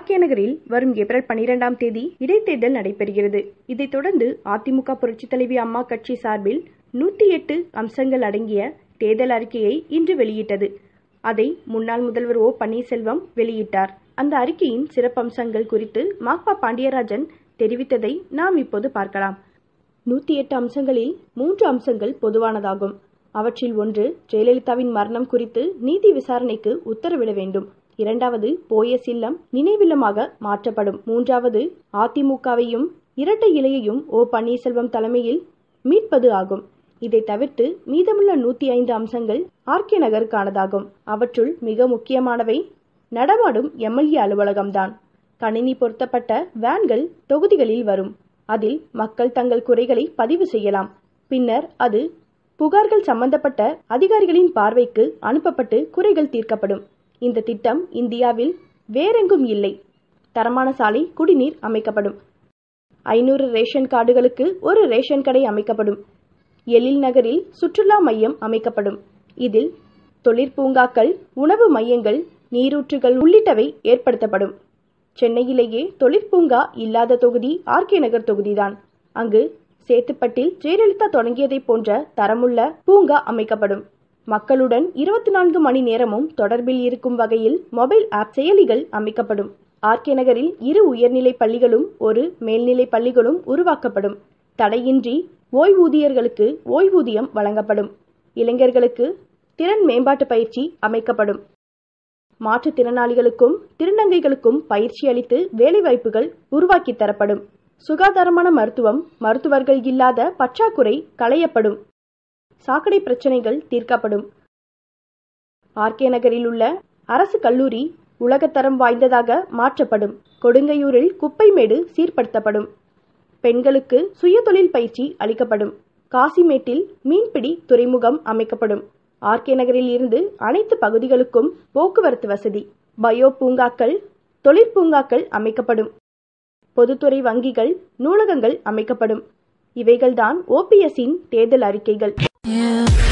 RK நகரில் வரும் April பனிரெண்டாம் தேதி இடைத்தேர்தல் நடைபெறுகிறது இதைத் தொடர்ந்து அதிமுக புரட்சித் தலைவி அம்மா கட்சி சார்பில் நூற்றி எட்டு அம்சங்கள் அடங்கிய தேர்தல் அறிக்கையை இன்று வெளியிட்டது அதை முன்னாள் முதல்வர் ஓ பன்னீர்செல்வம் வெளியிட்டார் அந்த அறிக்கையின் சிறப்பம்சங்கள் குறித்து மாப்பா பாண்டியராஜன் தெரிவித்ததை நாம் இப்போது பார்க்கலாம் நூற்றி எட்டு அம்சங்களில் மூன்று அம்சங்கள் பொதுவானதாகும் அவற்றில் ஒன்று ஜெயலலிதாவின் மரணம் குறித்து நீதி விசாரணைக்கு உத்தரவிட வேண்டும் இரண்டாவது போயஸ் இல்லம் நினைவில்லமாக மாற்றப்படும் மூன்றாவது அதிமுகவையும் இரட்டை இலையையும் ஓ பன்னீர்செல்வம் தலைமையில் மீட்பது ஆகும் இதை தவிர்த்து மீதமுள்ள நூத்தி ஐந்து அம்சங்கள் ஆர்கே நகருக்கானதாகும் அவற்றுள் மிக முக்கியமானவை நடமாடும் எம்எல்ஏ அலுவலகம்தான் கணினி பொருத்தப்பட்ட வேன்கள் தொகுதிகளில் வரும் அதில் மக்கள் தங்கள் குறைகளை பதிவு செய்யலாம் பின்னர் அது புகார்கள் சம்பந்தப்பட்ட அதிகாரிகளின் பார்வைக்கு அனுப்பப்பட்டு குறைகள் தீர்க்கப்படும் இந்த திட்டம் இந்தியாவில் வேறெங்கும் இல்லை தரமான சாலை குடிநீர் அமைக்கப்படும் ஐநூறு ரேஷன் கார்டுகளுக்கு ஒரு ரேஷன் கடை அமைக்கப்படும் எழில் நகரில் சுற்றுலா மையம் அமைக்கப்படும் இதில் தொழிற்பூங்காக்கள் உணவு மையங்கள் நீரூற்றுகள் உள்ளிட்டவை ஏற்படுத்தப்படும் சென்னையிலேயே தொழிற்பூங்கா இல்லாத தொகுதி ஆர்கே நகர் தொகுதிதான் அங்கு சேத்துப்பட்டில் ஜெயலலிதா தொடங்கியதை போன்ற தரமுள்ள பூங்கா அமைக்கப்படும் மக்களுடன் இருபத்தி நான்கு மணி நேரமும் தொடர்பில் இருக்கும் வகையில் மொபைல் ஆப் செயலிகள் அமைக்கப்படும் ஆர்கே நகரில் இரு உயர்நிலை பள்ளிகளும் ஒரு மேல்நிலை பள்ளிகளும் உருவாக்கப்படும் தடையின்றி ஓய்வூதியர்களுக்கு ஓய்வூதியம் வழங்கப்படும் இளைஞர்களுக்கு திறன் மேம்பாட்டு பயிற்சி அமைக்கப்படும் மாற்றுத்திறனாளிகளுக்கும் திருநங்கைகளுக்கும் பயிற்சி அளித்து வேலைவாய்ப்புகள் உருவாக்கி தரப்படும் சுகாதாரமான மருத்துவம் மருத்துவர்கள் இல்லாத பற்றாக்குறை களையப்படும் சாக்கடை பிரச்சனைகள் தீர்க்கப்படும் ஆர்கே நகரில் உள்ள அரசு கல்லூரி உலகத்தரம் வாய்ந்ததாக மாற்றப்படும் கொடுங்கையூரில் குப்பைமேடு சீர்படுத்தப்படும் பெண்களுக்கு சுயதொழில் பயிற்சி அளிக்கப்படும் காசிமேட்டில் மீன்பிடி துறைமுகம் அமைக்கப்படும் ஆர்கே நகரில் இருந்து அனைத்து பகுதிகளுக்கும் போக்குவரத்து வசதி பயோ பூங்காக்கள் தொழிற்பூங்காக்கள் அமைக்கப்படும் பொதுத்துறை வங்கிகள் நூலகங்கள் அமைக்கப்படும் இவைகள்தான் ஓபிஎஸ்ஸின் தேர்தல் அறிக்கைகள் Yeah.